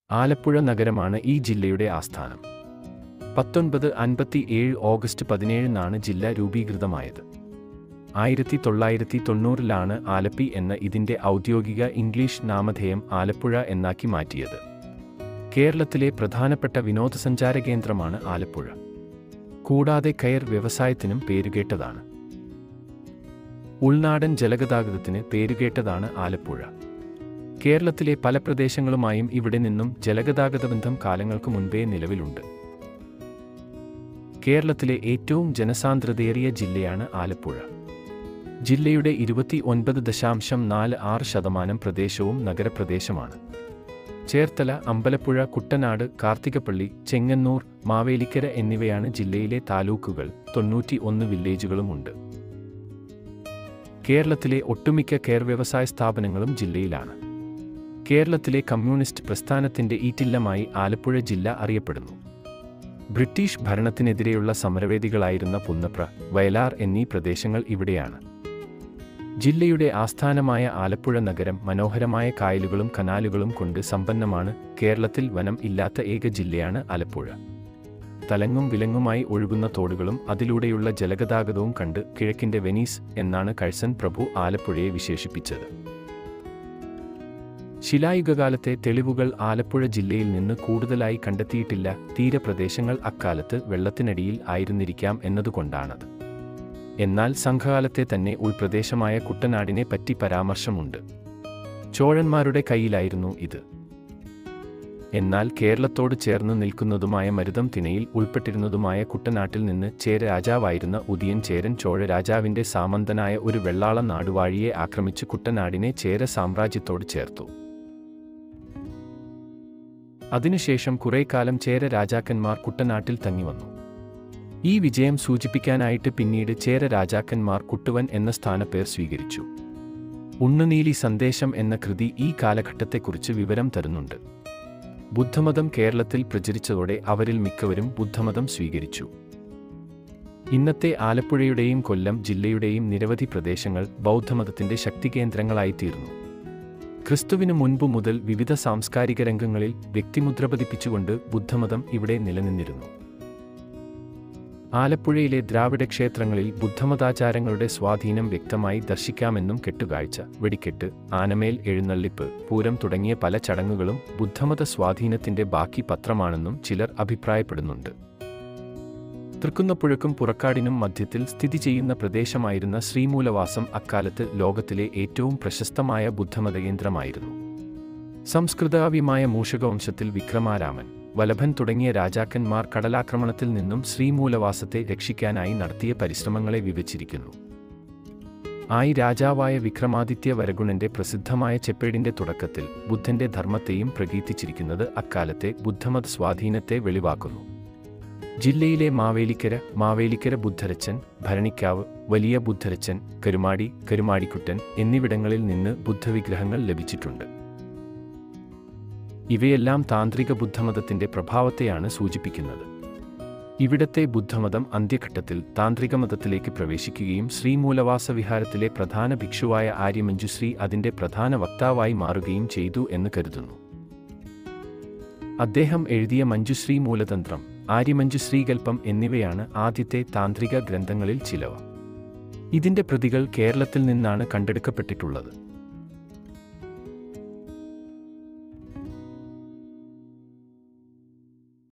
ആലപ്പുഴ നഗരമാണ് ഈ ജില്ലയുടെ ആസ്ഥാനം പത്തൊൻപത് അൻപത്തി ഏഴ് ഓഗസ്റ്റ് പതിനേഴിനാണ് ജില്ല രൂപീകൃതമായത് ആയിരത്തി തൊള്ളായിരത്തി തൊണ്ണൂറിലാണ് ആലപ്പി എന്ന ഇതിന്റെ ഔദ്യോഗിക ഇംഗ്ലീഷ് നാമധേയം ആലപ്പുഴ എന്നാക്കി മാറ്റിയത് കേരളത്തിലെ പ്രധാനപ്പെട്ട വിനോദസഞ്ചാര കേന്ദ്രമാണ് ആലപ്പുഴ കൂടാതെ കയർ വ്യവസായത്തിനും പേരുകേട്ടതാണ് ഉൾനാടൻ ജലഗതാഗതത്തിന് പേരുകേട്ടതാണ് ആലപ്പുഴ കേരളത്തിലെ പല പ്രദേശങ്ങളുമായും ഇവിടെ നിന്നും ജലഗതാഗത ബന്ധം കാലങ്ങൾക്ക് മുൻപേ നിലവിലുണ്ട് കേരളത്തിലെ ഏറ്റവും ജനസാന്ദ്രതയേറിയ ജില്ലയാണ് ആലപ്പുഴ ജില്ലയുടെ ഇരുപത്തി ഒൻപത് ദശാംശം നാല് ആറ് ശതമാനം പ്രദേശവും നഗരപ്രദേശമാണ് ചേർത്തല അമ്പലപ്പുഴ കുട്ടനാട് കാർത്തികപ്പള്ളി ചെങ്ങന്നൂർ മാവേലിക്കര എന്നിവയാണ് ജില്ലയിലെ താലൂക്കുകൾ തൊണ്ണൂറ്റി ഒന്ന് വില്ലേജുകളുമുണ്ട് കേരളത്തിലെ ഒട്ടുമിക്ക കെയർ വ്യവസായ സ്ഥാപനങ്ങളും ജില്ലയിലാണ് കേരളത്തിലെ കമ്മ്യൂണിസ്റ്റ് പ്രസ്ഥാനത്തിന്റെ ഈറ്റില്ലമായി ആലപ്പുഴ ജില്ല അറിയപ്പെടുന്നു ബ്രിട്ടീഷ് ഭരണത്തിനെതിരെയുള്ള സമരവേദികളായിരുന്ന പുന്നപ്ര വയലാർ എന്നീ പ്രദേശങ്ങൾ ഇവിടെയാണ് ജില്ലയുടെ ആസ്ഥാനമായ ആലപ്പുഴ നഗരം മനോഹരമായ കായലുകളും കനാലുകളും കൊണ്ട് സമ്പന്നമാണ് കേരളത്തിൽ വനം ഇല്ലാത്ത ഏക ജില്ലയാണ് ആലപ്പുഴ തലങ്ങും വിലങ്ങുമായി ഒഴുകുന്ന തോടുകളും അതിലൂടെയുള്ള ജലഗതാഗതവും കണ്ട് കിഴക്കിന്റെ വെനീസ് എന്നാണ് കഴ്സൻ പ്രഭു ആലപ്പുഴയെ വിശേഷിപ്പിച്ചത് ശിലായുഗകാലത്തെ തെളിവുകൾ ആലപ്പുഴ ജില്ലയിൽ നിന്ന് കൂടുതലായി കണ്ടെത്തിയിട്ടില്ല തീരപ്രദേശങ്ങൾ അക്കാലത്ത് വെള്ളത്തിനടിയിൽ ആയിരുന്നിരിക്കാം എന്നതുകൊണ്ടാണത് എന്നാൽ സംഘകാലത്തെ തന്നെ ഉൾപ്രദേശമായ കുട്ടനാടിനെ പറ്റി പരാമർശമുണ്ട് ചോഴന്മാരുടെ കയ്യിലായിരുന്നു ഇത് എന്നാൽ കേരളത്തോട് ചേർന്ന് നിൽക്കുന്നതുമായ മരുതം തിണയിൽ ഉൾപ്പെട്ടിരുന്നതുമായ കുട്ടനാട്ടിൽ നിന്ന് ചേര രാജാവായിരുന്ന ഉദിയൻ ചേരൻ ചോഴ രാജാവിന്റെ സാമന്തനായ ഒരു വെള്ളാള നാടുവാഴിയെ ആക്രമിച്ച് കുട്ടനാടിനെ ചേര സാമ്രാജ്യത്തോട് ചേർത്തു അതിനുശേഷം കുറേ കാലം ചേര രാജാക്കന്മാർ കുട്ടനാട്ടിൽ തങ്ങിവന്നു ഈ വിജയം സൂചിപ്പിക്കാനായിട്ട് പിന്നീട് ചേര രാജാക്കന്മാർ കുട്ടുവൻ എന്ന സ്ഥാനപ്പേർ സ്വീകരിച്ചു ഉണ്ണുനീലി സന്ദേശം എന്ന കൃതി ഈ കാലഘട്ടത്തെക്കുറിച്ച് വിവരം തരുന്നുണ്ട് ബുദ്ധമതം കേരളത്തിൽ പ്രചരിച്ചതോടെ അവരിൽ മിക്കവരും ബുദ്ധമതം സ്വീകരിച്ചു ഇന്നത്തെ ആലപ്പുഴയുടെയും കൊല്ലം ജില്ലയുടെയും നിരവധി പ്രദേശങ്ങൾ ബൗദ്ധമതത്തിന്റെ ശക്തികേന്ദ്രങ്ങളായിത്തീർന്നു ക്രിസ്തുവിനു മുൻപ് മുതൽ വിവിധ സാംസ്കാരിക രംഗങ്ങളിൽ വ്യക്തിമുദ്ര പതിപ്പിച്ചുകൊണ്ട് ബുദ്ധമതം ഇവിടെ നിലനിന്നിരുന്നു ആലപ്പുഴയിലെ ദ്രാവിഡ ക്ഷേത്രങ്ങളിൽ ബുദ്ധമതാചാരങ്ങളുടെ സ്വാധീനം വ്യക്തമായി ദർശിക്കാമെന്നും കെട്ടുകാഴ്ച വെടിക്കെട്ട് ആനമേൽ എഴുന്നള്ളിപ്പ് പൂരം തുടങ്ങിയ പല ചടങ്ങുകളും ബുദ്ധമത സ്വാധീനത്തിന്റെ ബാക്കി പത്രമാണെന്നും ചിലർ അഭിപ്രായപ്പെടുന്നുണ്ട് തൃക്കുന്നപ്പുഴക്കും പുറക്കാടിനും മധ്യത്തിൽ സ്ഥിതി ചെയ്യുന്ന പ്രദേശമായിരുന്ന ശ്രീമൂലവാസം അക്കാലത്ത് ലോകത്തിലെ ഏറ്റവും പ്രശസ്തമായ ബുദ്ധമതകേന്ദ്രമായിരുന്നു സംസ്കൃതാവിമായ മൂഷകവംശത്തിൽ വിക്രമാരാമൻ വലഭൻ തുടങ്ങിയ രാജാക്കന്മാർ കടലാക്രമണത്തിൽ നിന്നും ശ്രീമൂലവാസത്തെ രക്ഷിക്കാനായി നടത്തിയ പരിശ്രമങ്ങളെ വിവച്ചിരിക്കുന്നു ആയി രാജാവായ വിക്രമാദിത്യ വരഗുണന്റെ പ്രസിദ്ധമായ ചെപ്പേടിന്റെ തുടക്കത്തിൽ ബുദ്ധന്റെ ധർമ്മത്തെയും പ്രകീർത്തിച്ചിരിക്കുന്നത് അക്കാലത്തെ ബുദ്ധമത സ്വാധീനത്തെ വെളിവാക്കുന്നു ജില്ലയിലെ മാവേലിക്കര മാവേലിക്കര ബുദ്ധരച്ചൻ ഭരണിക്കാവ് വലിയ ബുദ്ധരച്ചൻ കരുമാടി കരുമാടിക്കുട്ടൻ എന്നിവിടങ്ങളിൽ നിന്ന് ബുദ്ധവിഗ്രഹങ്ങൾ ലഭിച്ചിട്ടുണ്ട് ഇവയെല്ലാം താന്ത്രിക ബുദ്ധമതത്തിന്റെ പ്രഭാവത്തെയാണ് സൂചിപ്പിക്കുന്നത് ഇവിടത്തെ ബുദ്ധമതം അന്ത്യഘട്ടത്തിൽ താന്ത്രിക മതത്തിലേക്ക് പ്രവേശിക്കുകയും ശ്രീമൂലവാസ വിഹാരത്തിലെ പ്രധാന ഭിക്ഷുവായ ആര്യമഞ്ജുശ്രീ അതിന്റെ പ്രധാന വക്താവായി മാറുകയും ചെയ്തു എന്ന് കരുതുന്നു അദ്ദേഹം എഴുതിയ മഞ്ജുശ്രീ മൂലതന്ത്രം ആര്യമഞ്ജുശ്രീകൽപ്പം എന്നിവയാണ് ആദ്യത്തെ താന്ത്രിക ഗ്രന്ഥങ്ങളിൽ ചിലവ ഇതിന്റെ പ്രതികൾ കേരളത്തിൽ നിന്നാണ് കണ്ടെടുക്കപ്പെട്ടിട്ടുള്ളത്